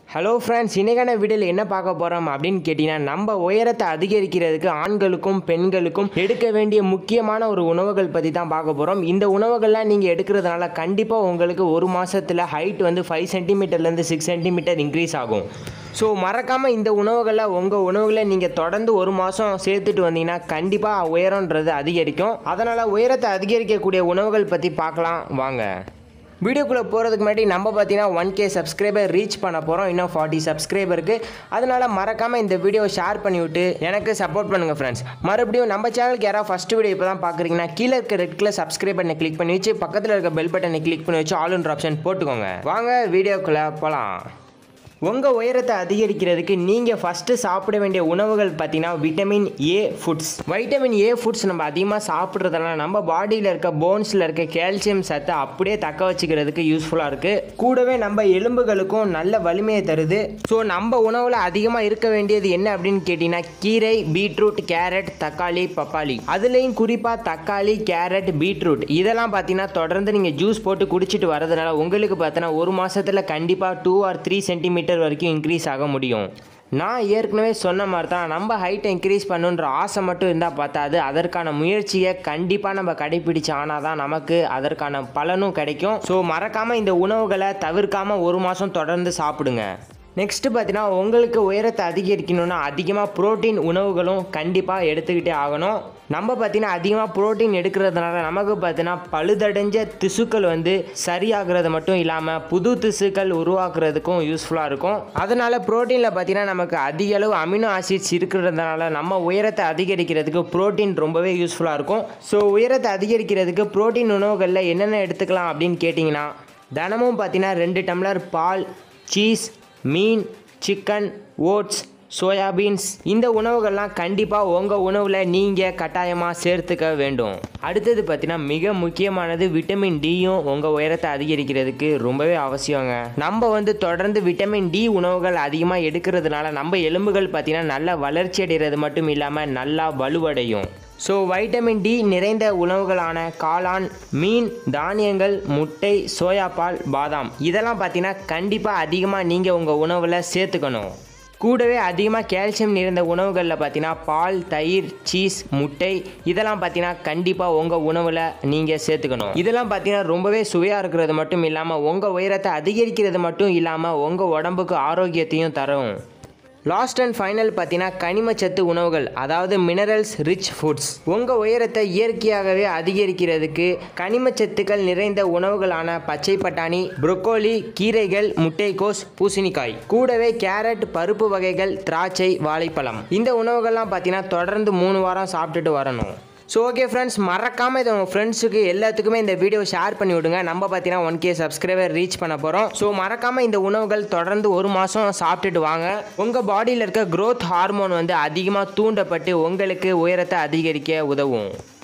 hello friends இன்றைக்கான வீடியோவில் என்ன பார்க்க போகிறோம் அப்படின்னு கேட்டிங்கன்னா நம்ம உயரத்தை அதிகரிக்கிறதுக்கு ஆண்களுக்கும் பெண்களுக்கும் எடுக்க வேண்டிய முக்கியமான ஒரு உணவுகள் பற்றி தான் பார்க்க போகிறோம் இந்த உணவுகள்லாம் நீங்கள் எடுக்கிறதுனால கண்டிப்பாக உங்களுக்கு ஒரு மாதத்தில் ஹைட் வந்து ஃபைவ் சென்டிமீட்டர்லேருந்து சிக்ஸ் சென்டிமீட்டர் இன்க்ரீஸ் ஆகும் ஸோ மறக்காமல் இந்த உணவுகளை உங்கள் உணவுகளை நீங்கள் தொடர்ந்து ஒரு மாதம் சேர்த்துட்டு வந்தீங்கன்னா கண்டிப்பாக உயரம்ன்றது அதிகரிக்கும் அதனால் உயரத்தை அதிகரிக்கக்கூடிய உணவுகள் பற்றி பார்க்கலாம் வாங்க வீடியோக்குள்ளே போகிறதுக்கு முன்னாடி நம்ம பார்த்தீங்கன்னா ஒன் கே சப்ஸ்கிரைபர் ரீச் பண்ண போகிறோம் இன்னும் ஃபார்ட்டி சப்ஸ்கிரைபருக்கு அதனால் மறக்காமல் இந்த வீடியோவை ஷேர் பண்ணிவிட்டு எனக்கு சப்போர்ட் பண்ணுங்கள் ஃப்ரெண்ட்ஸ் மறுபடியும் நம்ம சேனலுக்கு யாராவது ஃபஸ்ட் வீடியோ இப்போ தான் பார்க்குறீங்கன்னா கீழே இருக்க ரெட் கலர் சப்ஸ்கிரைப் பண்ணி கிளிக் பண்ணி வச்சு பக்கத்தில் இருக்க பெல் பட்டனை கிளிக் பண்ணி வச்சு ஆல் இன் ஆப்ஷன் போட்டுக்கோங்க வாங்க வீடியோக்குள்ளே போகலாம் உங்கள் உயரத்தை அதிகரிக்கிறதுக்கு நீங்கள் ஃபஸ்ட்டு சாப்பிட வேண்டிய உணவுகள் பார்த்தீங்கன்னா vitamin A foods vitamin A foods நம்ம அதிகமாக சாப்பிட்றதுனால நம்ம பாடியில் இருக்க போன்ஸில் இருக்க கால்சியம் சத்தை அப்படியே தக்க வச்சுக்கிறதுக்கு யூஸ்ஃபுல்லாக இருக்குது கூடவே நம்ம எலும்புகளுக்கும் நல்ல வலிமையை தருது ஸோ நம்ம உணவில் அதிகமாக இருக்க வேண்டியது என்ன அப்படின்னு கேட்டிங்கன்னா கீரை பீட்ரூட் கேரட் தக்காளி பப்பாளி அதுலேயும் குறிப்பாக தக்காளி கேரட் பீட்ரூட் இதெல்லாம் பார்த்தீங்கன்னா தொடர்ந்து நீங்கள் ஜூஸ் போட்டு குடிச்சிட்டு வரதுனால உங்களுக்கு பார்த்தீங்கன்னா ஒரு மாதத்தில் கண்டிப்பாக டூ ஆர் த்ரீ சென்டிமீட்டர் வரைக்கும் இன்க்ரீஸ் ஆக முடியும் நான் ஏற்கனவே சொன்ன மாதிரி தான் நம்ம ஹைட்டை இன்க்ரீஸ் பண்ணுன்ற ஆசை மட்டும் இருந்தால் பார்த்தாது அதற்கான முயற்சியை கண்டிப்பாக நம்ம கடைப்பிடிச்சு ஆனால் தான் நமக்கு அதற்கான பலனும் கிடைக்கும் ஸோ மறக்காமல் இந்த உணவுகளை தவிர்க்காமல் ஒரு மாதம் தொடர்ந்து சாப்பிடுங்க நெக்ஸ்ட்டு பார்த்தீங்கன்னா உங்களுக்கு உயரத்தை அதிகரிக்கணும்னா அதிகமாக புரோட்டீன் உணவுகளும் கண்டிப்பாக எடுத்துக்கிட்டே ஆகணும் நம்ம பார்த்தீங்கன்னா அதிகமாக புரோட்டீன் எடுக்கிறதுனால நமக்கு பார்த்தீங்கன்னா பழுதடைஞ்ச திசுக்கள் வந்து சரியாகிறது மட்டும் இல்லாமல் புது திசுக்கள் உருவாக்குறதுக்கும் யூஸ்ஃபுல்லாக இருக்கும் அதனால் புரோட்டீனில் பார்த்தீங்கன்னா நமக்கு அதிக அளவு அமினோ ஆசிட்ஸ் இருக்கிறதுனால நம்ம உயரத்தை அதிகரிக்கிறதுக்கு புரோட்டீன் ரொம்பவே யூஸ்ஃபுல்லாக இருக்கும் ஸோ உயரத்தை அதிகரிக்கிறதுக்கு புரோட்டீன் உணவுகளில் என்னென்ன எடுத்துக்கலாம் அப்படின்னு கேட்டிங்கன்னா தினமும் பார்த்தீங்கன்னா ரெண்டு டம்ளர் பால் சீஸ் மீன் சிக்கன் ஓட்ஸ் சோயாபீன்ஸ் இந்த உணவுகள்லாம் கண்டிப்பாக உங்கள் உணவில் நீங்கள் கட்டாயமாக சேர்த்துக்க வேண்டும் அடுத்தது பார்த்தீங்கன்னா மிக முக்கியமானது விட்டமின் டியும் உங்கள் உயரத்தை அதிகரிக்கிறதுக்கு ரொம்பவே அவசியங்க நம்ம வந்து தொடர்ந்து விட்டமின் டி உணவுகள் அதிகமாக எடுக்கிறதுனால நம்ம எலும்புகள் பார்த்தீங்கன்னா நல்லா வளர்ச்சி அடைகிறது மட்டும் இல்லாமல் நல்லா வலுவடையும் ஸோ வைட்டமின் டி நிறைந்த உணவுகளான காளான் மீன் தானியங்கள் முட்டை சோயாபால் பாதாம் இதெல்லாம் பார்த்தீங்கன்னா கண்டிப்பாக அதிகமாக நீங்கள் உங்கள் உணவில் சேர்த்துக்கணும் கூடவே அதிகமாக கால்சியம் நிறைந்த உணவுகளில் பார்த்தீங்கன்னா பால் தயிர் சீஸ் முட்டை இதெல்லாம் பார்த்தீங்கன்னா கண்டிப்பாக உங்கள் உணவில் நீங்கள் சேர்த்துக்கணும் இதெல்லாம் பார்த்தீங்கன்னா ரொம்பவே சுவையாக இருக்கிறது மட்டும் இல்லாமல் உங்கள் உயரத்தை அதிகரிக்கிறது மட்டும் இல்லாமல் உங்கள் உடம்புக்கு ஆரோக்கியத்தையும் தரும் லாஸ்ட் அண்ட் ஃபைனல் பார்த்தீங்கன்னா கனிமச்சத்து உணவுகள் அதாவது மினரல்ஸ் ரிச் ஃபுட்ஸ் உங்கள் உயரத்தை இயற்கையாகவே அதிகரிக்கிறதுக்கு கனிமச்சத்துக்கள் நிறைந்த உணவுகளான பச்சை பட்டாணி புரோக்கோலி கீரைகள் முட்டைக்கோஸ் பூசணிக்காய் கூடவே கேரட் பருப்பு வகைகள் திராட்சை வாழைப்பழம் இந்த உணவுகள்லாம் பார்த்தீங்கன்னா தொடர்ந்து மூணு வாரம் சாப்பிட்டுட்டு வரணும் ஸோ ஓகே ஃப்ரெண்ட்ஸ் மறக்காமல் இதை உங்கள் ஃப்ரெண்ட்ஸுக்கு எல்லாத்துக்குமே இந்த வீடியோ ஷேர் பண்ணி விடுங்க நம்ம பார்த்தீங்கன்னா ஒன் கே சப்ஸ்கிரைபர் ரீச் பண்ண போகிறோம் ஸோ மறக்காமல் இந்த உணவுகள் தொடர்ந்து ஒரு மாதம் சாப்பிட்டுட்டு வாங்க உங்கள் பாடியில் இருக்க growth ஹார்மோன் வந்து அதிகமாக தூண்டப்பட்டு உங்களுக்கு உயரத்தை அதிகரிக்க உதவும்